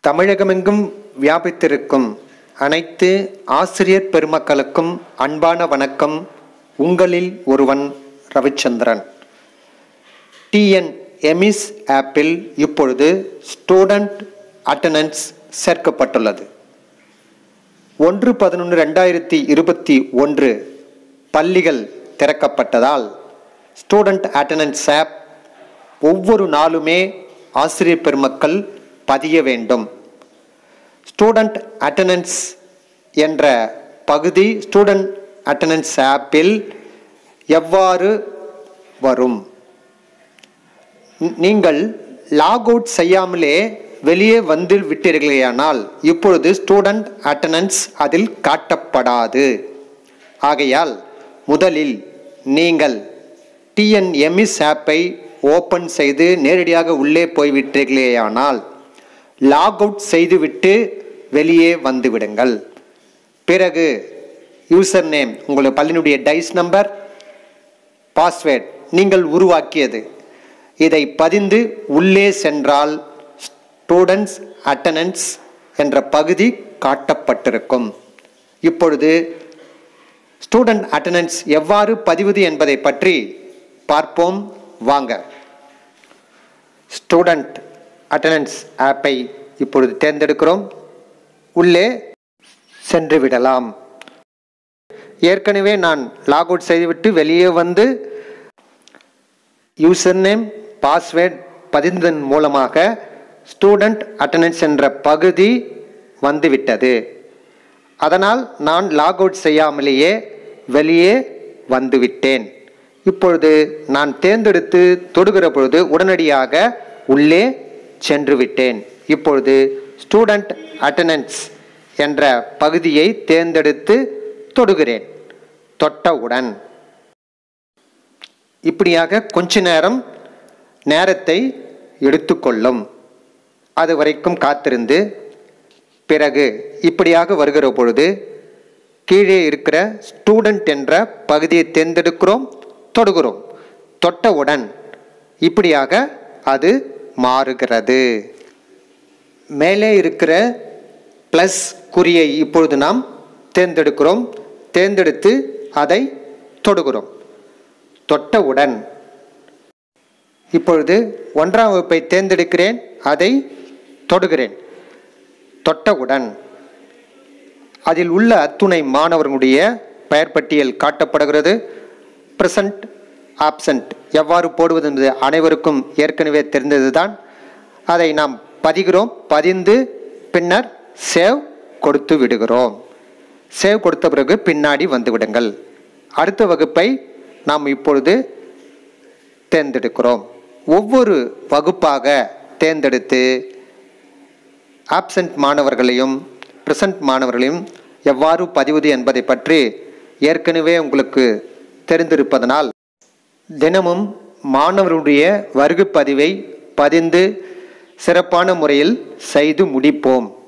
தமிழகமெங்கும் வியாபித்திருக்கும் அனைத்து ஆசிரியர் பெருமக்களுக்கும் அன்பான வணக்கம் உங்களில் ஒருவன் ரவிச்சந்திரன் டிஎன் எமிஸ் ஆப்பில் இப்பொழுது ஸ்டூடெண்ட் அட்டண்டன்ஸ் சேர்க்கப்பட்டுள்ளது ஒன்று பதினொன்று ரெண்டாயிரத்தி இருபத்தி ஒன்று பள்ளிகள் திறக்கப்பட்டதால் ஸ்டூடெண்ட் அட்டண்டன்ஸ் ஆப் ஒவ்வொரு நாளுமே ஆசிரியர் பெருமக்கள் பதிய வேண்டும் ஸ்டூடெண்ட் அட்டண்டன்ஸ் என்ற பகுதி ஸ்டூடெண்ட் அட்டண்டன்ஸ் ஆப்பில் எவ்வாறு வரும் நீங்கள் லாக் அவுட் செய்யாமலே வெளியே வந்து விட்டீர்களேயானால் இப்பொழுது ஸ்டூடெண்ட் அட்டண்டன்ஸ் அதில் காட்டப்படாது ஆகையால் முதலில் நீங்கள் டிஎன்எம்இஸ் ஆப்பை ஓப்பன் செய்து நேரடியாக உள்ளே போய்விட்டீர்களேயானால் லாக் அவுட் செய்துவிட்டு வெளியே வந்து விடுங்கள் பிறகு யூசர் நேம் உங்கள் பள்ளியினுடைய டைஸ் நம்பர் பாஸ்வேர்ட் நீங்கள் உருவாக்கியது இதை பதிந்து உள்ளே சென்றால் ஸ்டூடெண்ட்ஸ் அட்டண்டன்ஸ் என்ற பகுதி காட்டப்பட்டிருக்கும் இப்பொழுது ஸ்டூடெண்ட் அட்டண்டன்ஸ் எவ்வாறு பதிவது என்பதை பற்றி பார்ப்போம் வாங்க ஸ்டூடெண்ட் அட்டண்டன்ஸ் ஆப்பை இப்பொழுது தேர்ந்தெடுக்கிறோம் உள்ளே சென்று விடலாம் ஏற்கனவே நான் லாக் அவுட் செய்துவிட்டு வெளியே வந்து யூசர் நேம் பாஸ்வேர்ட் பதிந்ததன் மூலமாக ஸ்டூடெண்ட் அட்டண்டன்ஸ் என்ற பகுதி வந்துவிட்டது அதனால் நான் லாக் அவுட் செய்யாமலேயே வெளியே வந்துவிட்டேன் இப்பொழுது நான் தேர்ந்தெடுத்து தொடுகிற பொழுது உடனடியாக உள்ளே சென்று விட்டேன் இப்பொழுது ஸ்டூடெண்ட் அட்டண்டன்ஸ் என்ற பகுதியை தேர்ந்தெடுத்து தொடுகிறேன் தொட்டவுடன் இப்படியாக கொஞ்ச நேரம் நேரத்தை எடுத்துக்கொள்ளும் அது வரைக்கும் காத்திருந்து பிறகு இப்படியாக வருகிற பொழுது கீழே இருக்கிற ஸ்டூடெண்ட் என்ற பகுதியை தேர்ந்தெடுக்கிறோம் தொடுகிறோம் தொட்டவுடன் இப்படியாக அது மாறுகிறது மேலே இருக்கிற ப்ளஸ் குறியை இப்பொழுது நாம் தேர்ந்தெடுக்கிறோம் தேர்ந்தெடுத்து அதை தொடுகிறோம் தொட்டவுடன் இப்பொழுது ஒன்றாம் வகுப்பை தேர்ந்தெடுக்கிறேன் அதை தொடுகிறேன் தொட்டவுடன் அதில் உள்ள அத்துணை மாணவர்களுடைய பெயர் பட்டியல் காட்டப்படுகிறது ப்ரெசன்ட் ஆப்சண்ட் எவ்வாறு போடுவது என்பது அனைவருக்கும் ஏற்கனவே தெரிந்ததுதான் அதை நாம் பதிகிறோம் பதிந்து பின்னர் சேவ் கொடுத்து விடுகிறோம் சேவ் கொடுத்த பிறகு பின்னாடி வந்து விடுங்கள் அடுத்த வகுப்பை நாம் இப்பொழுது தேர்ந்தெடுக்கிறோம் ஒவ்வொரு வகுப்பாக தேர்ந்தெடுத்து ஆப்சண்ட் மாணவர்களையும் ப்ரெசன்ட் மாணவர்களையும் எவ்வாறு பதிவது என்பதை பற்றி ஏற்கனவே உங்களுக்கு தெரிந்திருப்பதனால் தினமும் மாணவருடைய வருகை பதிவை பதிந்து சிறப்பான முறையில் செய்து முடிப்போம்